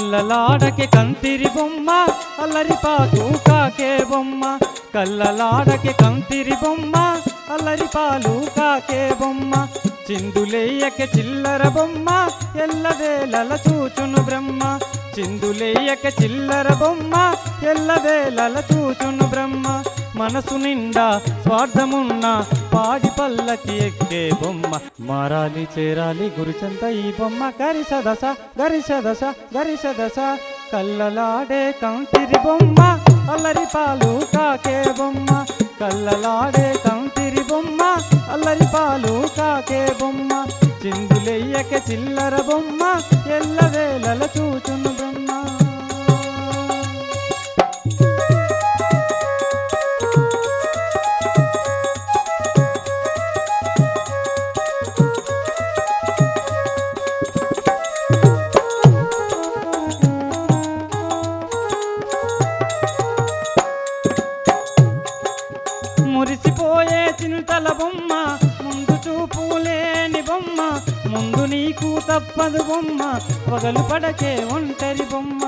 కల్లలాడకి కంతిరి బొమ్మ అల్లరి పాకు కాకే బొమ్మ కల్లలాడకి కంతిరి బొమ్మ అల్లరి పాలు కాకే బొమ్మ చిందులేయక చిల్లర బొమ్మ ఎల్లవేళల చూచును బ్రహ్మ చిందులేయక చిల్లర బొమ్మ ఎల్లవేళల చూచును బ్రహ్మ మనసు నిండా స్వార్థమున్న పాడి పల్లకి ఎక్కే బొమ్మ మారాలి చేరాలి గురుచంత ఈ బొమ్మ గరిసదస గరిసదస గరిసదస కల్లలాడే కంతిరి బొమ్మ అల్లరి పాలు కాకే బొమ్మ కల్లలాడే కంతిరి బొమ్మ అల్లరి పాలు కాకే బొమ్మ చిందులెయ్యక చిల్లర బొమ్మ ఎల్లవేళల చూచును బ్రహ్మ మురిసిపోయే చింతల బొమ్మ ముందు చూపు లేని బొమ్మ ముందు నీకు తప్పదు బొమ్మ పగలు పడకే ఒంటరి బొమ్మ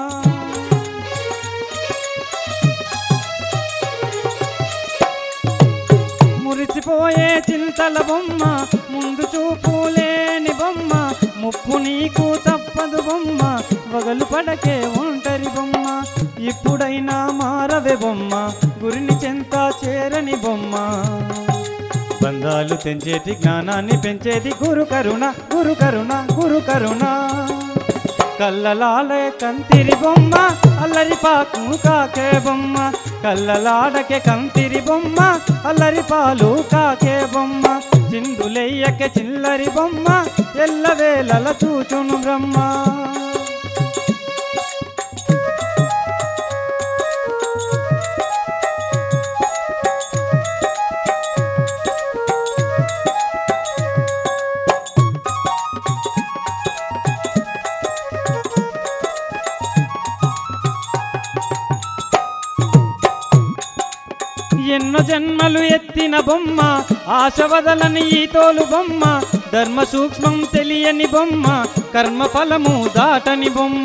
మురిసిపోయే చింతల బొమ్మ ముందు చూపు లేని బొమ్మ ముప్పు నీకు తప్పదు బొమ్మ పగలు పడకే ఒంటరి బొమ్మ ఇప్పుడైనా మారవే బొమ్మ గురిని చెంత చేరని బొమ్మ బంధాలు తెంచేటి జ్ఞానాన్ని పెంచేది గురు కరుణ గురు కరుణ గురు కరుణ కల్లలాలే కంతిరి బొమ్మ అల్లరి పాకు కాకే బొమ్మ కల్లలాడకే కంతిరి బొమ్మ అల్లరి పాలు కాకే బొమ్మ చిందులెయ్యక చిల్లరి బొమ్మ ఎల్లవేళల చూచును బ్రహ్మ ఎన్నో జన్మలు ఎత్తిన బొమ్మ ఆశ వదలని ఈ తోలు బొమ్మ ధర్మ సూక్ష్మం తెలియని బొమ్మ కర్మ ఫలము దాటని బొమ్మ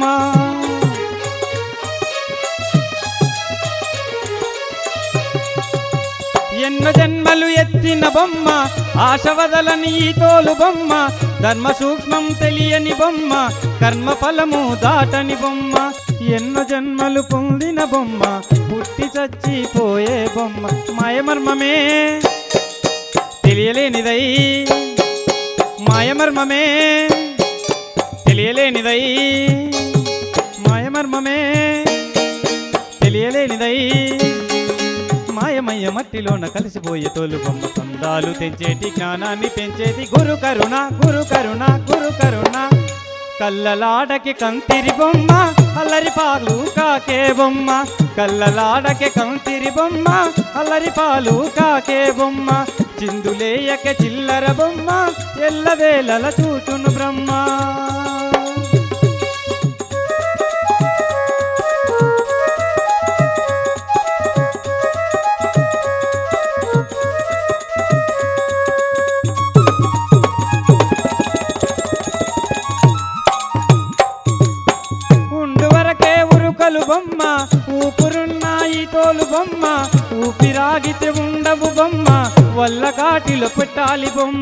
ఎన్నో జన్మలు ఎత్తిన బొమ్మ ఆశ వదలని ఈ తోలు బొమ్మ ధర్మ సూక్ష్మం తెలియని బొమ్మ కర్మ ఫలము దాటని బొమ్మ ఎన్నో జన్మలు పొందిన బొమ్మ పుట్టి చచ్చిపోయే బొమ్మ మాయమర్మమే తెలియలేనిదై మాయమర్మమే తెలియలేనిదై మాయమర్మమే తెలియలేనిదై మాయమయ్య మట్టిలోన కలిసిపోయే తోలు బొమ్మ సందాలు తెంచేటి జ్ఞానాన్ని పెంచేది గురు కరుణ గురు కరుణ గురు కరుణ కల్లలాడకి కంతిరి బొమ్మ అల్లరి పాలు కాకే బొమ్మ కల్లలాడకి కంతిరి బొమ్మ అల్లరి పాలు కాకే బొమ్మ చిందులేయక చిల్లర బొమ్మ ఎల్లవేళల చూచును బ్రహ్మ ఉండు వరకే ఉరుకలు బొమ్మ ఊపురున్నాయి తోలు బొమ్మ ఊపిరాగితే ఉండవు బొమ్మ వల్ల కాటిలో పెట్టాలి బొమ్మ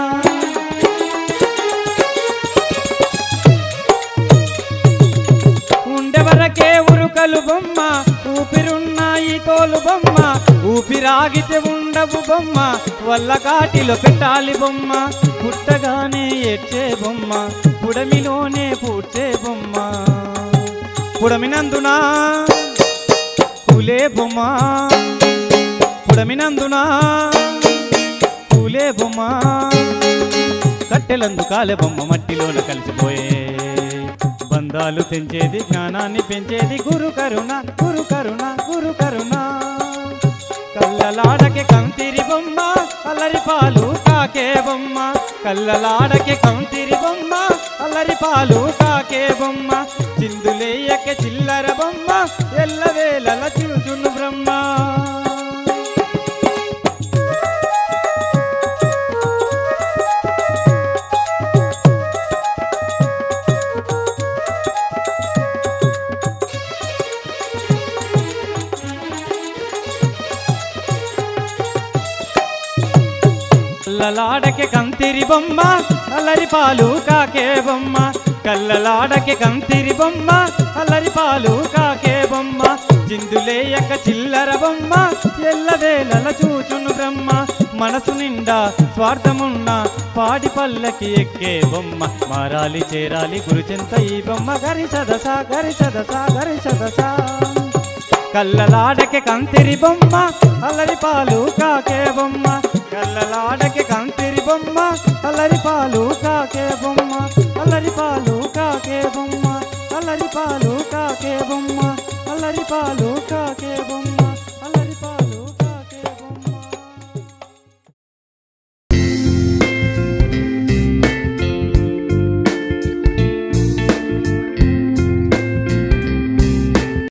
ఉండే వరకే ఉరుకలు బొమ్మ ఊపిరున్నాయి తోలు బొమ్మ ఊపిరాగితే ఉండవు బొమ్మ వల్ల కాటిలో పెట్టాలి బొమ్మ పుట్టగానే ఏడ్చే బొమ్మ పుడమిలోనే పూడ్చే బొమ్మ పుడమినందునా పూలే బొమ్మ పుడమినందునా పూలే బొమ్మ కట్టెలందు కాలే బొమ్మ మట్టిలోన కలిసిపోయే బంధాలు తెంచేది జ్ఞానాన్ని పెంచేది గురు కరుణ గురు కరుణ గురు కరుణ కల్లలాడకే కంతిరి బొమ్మ అల్లరి పాలు కాకే బొమ్మ కల్లలాడకే కంతిరి బొమ్మ అల్లరి పాలు కాకే బొమ్మ చిందులేయక చిల్లర బొమ్మ ఎల్లవేళల చూచును బ్రహ్మ కళ్ళలాడకి కంతిరి బొమ్మ అల్లరి పాలు కాకే బొమ్మ కళ్ళలాడకి కంతిరి బొమ్మ అల్లరి పాలు కాకే బొమ్మ చిందులేయక చిల్లర బొమ్మ ఎల్లవేళల చూచును బ్రహ్మ మనసు నిండా స్వార్థమున్న పాడి పల్లకి ఎక్కే బొమ్మ మారాలి చేరాలి గురుచింత ఈ బొమ్మ గరి సదసా గరి సదసా గరి సదసా కళ్ళలాడకి కంతిరి బొమ్మ అల్లరి పాలు కాకే బొమ్మ కళ్ళలాడకి కంతిరి బొమ్మ అల్లరి పాలు కాకే బొమ్మ అల్లరి పాలు కాకే బొమ్మ అల్లరి పాలు కాకే బొమ్మ అల్లరి పాలు కాకే బొమ్మ